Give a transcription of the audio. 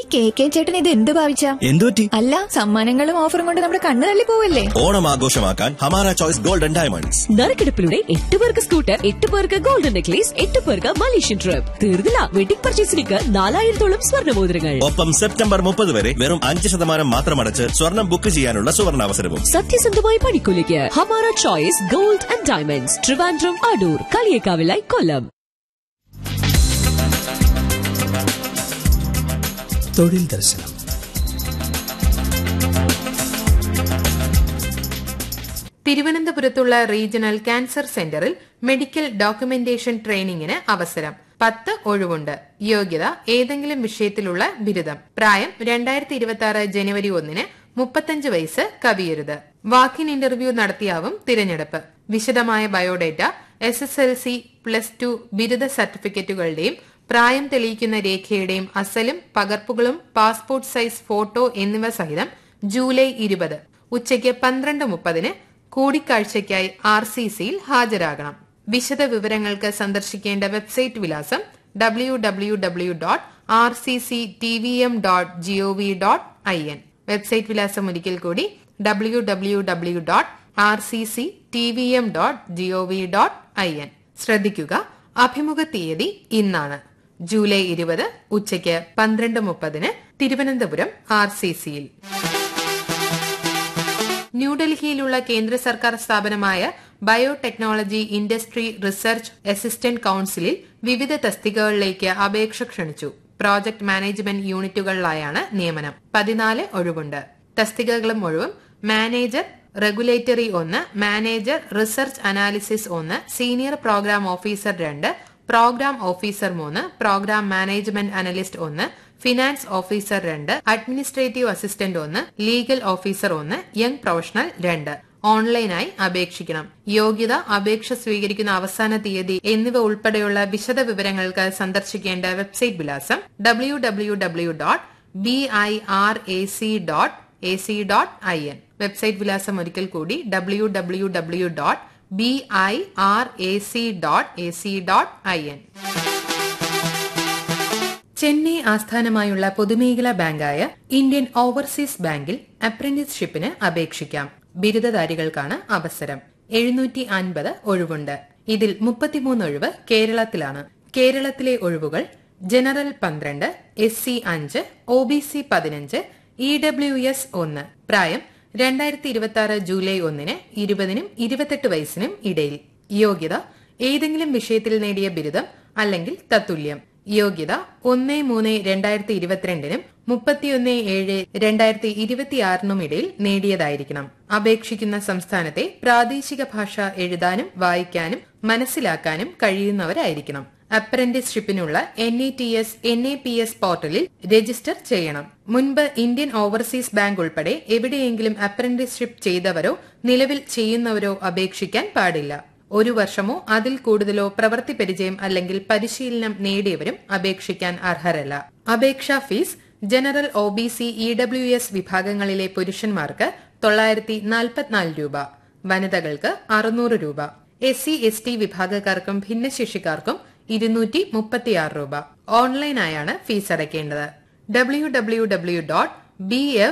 K K ചേട്ടൻ ഇത് എന്ത് ഭാവിച്ച എന്തുപറ്റി അല്ല സമ്മാനങ്ങളും ഓഫറും കൊണ്ട് നമ്മുടെ കണ്ണ് തള്ളി പോവല്ലേ ഓണം ആഘോഷമാക്കാൻ ഹമാര ചോയ്സ് ഗോൾഡൻ ഡയമണ്ട്സ് നറുക്കെടുപ്പിലൂടെ എട്ട് പേർക്ക് സ്കൂട്ടർ എട്ട് പേർക്ക് ഗോൾഡൻ നെക്ലേസ് എട്ട് പേർക്ക് മലേഷ്യൻ ട്രിപ്പ് തീർന്നില്ല വെഡിംഗ് പർച്ചേസിലേക്ക് നാലായിരത്തോളം സ്വർണ്ണമോതിരങ്ങൾ ഒപ്പം സെപ്റ്റംബർ മുപ്പത് വരെ വെറും അഞ്ച് ശതമാനം മാത്രം അടച്ച് സ്വർണം ബുക്ക് ചെയ്യാനുള്ള സുവർണാവസരവും സത്യസന്ധമായ പണിക്കൂലിക്ക് Hamara choice gold and diamonds Trivandrum Adoor കളിയേക്കാവിലായി കൊല്ലം തൊഴിൽ ദർശനം തിരുവനന്തപുരത്തുള്ള റീജിയണൽ ക്യാൻസർ സെന്ററിൽ മെഡിക്കൽ ഡോക്യുമെന്റേഷൻ ട്രെയിനിങ്ങിന് അവസരം പത്ത് ഒഴിവുണ്ട് യോഗ്യത ഏതെങ്കിലും വിഷയത്തിലുള്ള ബിരുദം പ്രായം രണ്ടായിരത്തി ഇരുപത്തി ആറ് ജനുവരി ഒന്നിന് മുപ്പത്തഞ്ച് വയസ്സ് കവിയരുത് വാക്കിൻ ഇന്റർവ്യൂ നടത്തിയാവും തിരഞ്ഞെടുപ്പ് വിശദമായ biodata S S L C plus two ബിരുദ സർട്ടിഫിക്കറ്റുകളുടെയും പ്രായം തെളിയിക്കുന്ന രേഖയുടെയും അസലും പകർപ്പുകളും പാസ്പോർട്ട് സൈസ് ഫോട്ടോ എന്നിവ സഹിതം ജൂലൈ ഇരുപത് ഉച്ചയ്ക്ക് പന്ത്രണ്ട് മുപ്പതിന് കൂടിക്കാഴ്ചയ്ക്കായി ആർ സി സിയിൽ ഹാജരാകണം വിശദ വിവരങ്ങൾക്ക് സന്ദർശിക്കേണ്ട വെബ്സൈറ്റ് വിലാസം W W W dot R C C T V M dot gov dot I N website വിലാസം ഒരിക്കൽ കൂടി W W W dot R C C T V M dot gov dot I N ശ്രദ്ധിക്കുക അഭിമുഖ തീയതി ഇന്നാണ് July ഇരുപത് ഉച്ചയ്ക്ക് പന്ത്രണ്ട് മുപ്പതിന് തിരുവനന്തപുരം ആർ സി സിയിൽ ന്യൂഡൽഹിയിലുള്ള കേന്ദ്ര സർക്കാർ സ്ഥാപനമായ ബയോടെക്നോളജി ഇൻഡസ്ട്രി റിസർച്ച് അസിസ്റ്റന്റ് കൌൺസിലിൽ വിവിധ തസ്തികകളിലേക്ക് അപേക്ഷ ക്ഷണിച്ചു പ്രോജക്ട് മാനേജ്മെന്റ് യൂണിറ്റുകളിലായാണ് നിയമനം പതിനാല് ഒഴിവുണ്ട് തസ്തികകളും ഒഴിവും മാനേജർ റെഗുലേറ്ററി ഒന്ന് മാനേജർ റിസർച്ച് അനാലിസിസ് ഒന്ന് സീനിയർ പ്രോഗ്രാം ഓഫീസർ രണ്ട് പ്രോഗ്രാം ഓഫീസർ മൂന്ന് പ്രോഗ്രാം മാനേജ്മെന്റ് അനലിസ്റ്റ് ഒന്ന് ഫിനാൻസ് ഓഫീസർ രണ്ട് അഡ്മിനിസ്ട്രേറ്റീവ് അസിസ്റ്റന്റ് ഒന്ന് ലീഗൽ ഓഫീസർ ഒന്ന് യങ് പ്രൊഫഷണൽ രണ്ട് ഓൺലൈനായി അപേക്ഷിക്കണം യോഗ്യത അപേക്ഷ സ്വീകരിക്കുന്ന അവസാന തീയതി എന്നിവ ഉൾപ്പെടെയുള്ള വിശദ വിവരങ്ങൾക്ക് സന്ദർശിക്കേണ്ട വെബ്സൈറ്റ് വിലാസം W W W dot B I R A C dot A C dot I N website വിലാസം ഒരിക്കൽ കൂടി W W W dot B I R A C dot A C dot I N Chennai ആസ്ഥാനമായുള്ള പൊതുമേഖലാ ബാങ്കായ Indian overseas ബാങ്കിൽ അപ്രന്റീസ്ഷിപ്പിന് അപേക്ഷിക്കാം ബിരുദധാരികൾക്കാണ് അവസരം എഴുന്നൂറ്റി അൻപത് ഒഴിവുണ്ട് ഇതിൽ മുപ്പത്തിമൂന്ന് ഒഴിവ് കേരളത്തിലാണ് കേരളത്തിലെ ഒഴിവുകൾ ജനറൽ പന്ത്രണ്ട് എസ് സി അഞ്ച് ഒ ബി സി പതിനഞ്ച് ഇ ഡബ്ല്യു എസ് ഒന്ന് പ്രായം രണ്ടായിരത്തി ഇരുപത്തി ആറ് ജൂലൈ ഒന്നിന് ഇരുപതിനും ഇരുപത്തെട്ട് വയസ്സിനും ഇടയിൽ യോഗ്യത ഏതെങ്കിലും വിഷയത്തിൽ നേടിയ ബിരുദം അല്ലെങ്കിൽ തത്തുല്യം യോഗ്യത ഒന്ന് മൂന്ന് രണ്ടായിരത്തി ഇരുപത്തിരണ്ടിനും മുപ്പത്തിയൊന്ന് ഏഴ് രണ്ടായിരത്തി ഇരുപത്തിയാറിനും ഇടയിൽ നേടിയതായിരിക്കണം അപേക്ഷിക്കുന്ന സംസ്ഥാനത്തെ പ്രാദേശിക ഭാഷ എഴുതാനും വായിക്കാനും മനസ്സിലാക്കാനും കഴിയുന്നവരായിരിക്കണം അപ്രന്റീസ്ഷിപ്പിനുള്ള N E T S N A P S പോർട്ടലിൽ രജിസ്റ്റർ ചെയ്യണം മുൻപ് ഇന്ത്യൻ ഓവർസീസ് ബാങ്ക് ഉൾപ്പെടെ എവിടെയെങ്കിലും അപ്രന്റീസ്ഷിപ്പ് ചെയ്തവരോ നിലവിൽ ചെയ്യുന്നവരോ അപേക്ഷിക്കാൻ പാടില്ല ഒരു വർഷമോ അതിൽ കൂടുതലോ പ്രവൃത്തി പരിചയം അല്ലെങ്കിൽ പരിശീലനം നേടിയവരും അപേക്ഷിക്കാൻ അർഹരല്ല അപേക്ഷാ fees general O B C E W S വിഭാഗങ്ങളിലെ പുരുഷന്മാർക്ക് തൊള്ളായിരത്തി നാൽപ്പത്തിനാല് രൂപ വനിതകൾക്ക് അറുന്നൂറ് രൂപ എസ് സി എസ് ടി വിഭാഗക്കാർക്കും ഭിന്നശേഷിക്കാർക്കും ഇരുന്നൂറ്റി മുപ്പത്തിയാറ് രൂപ ഓൺലൈനായാണ് ഫീസ് അടയ്ക്കേണ്ടത് W W W dot B F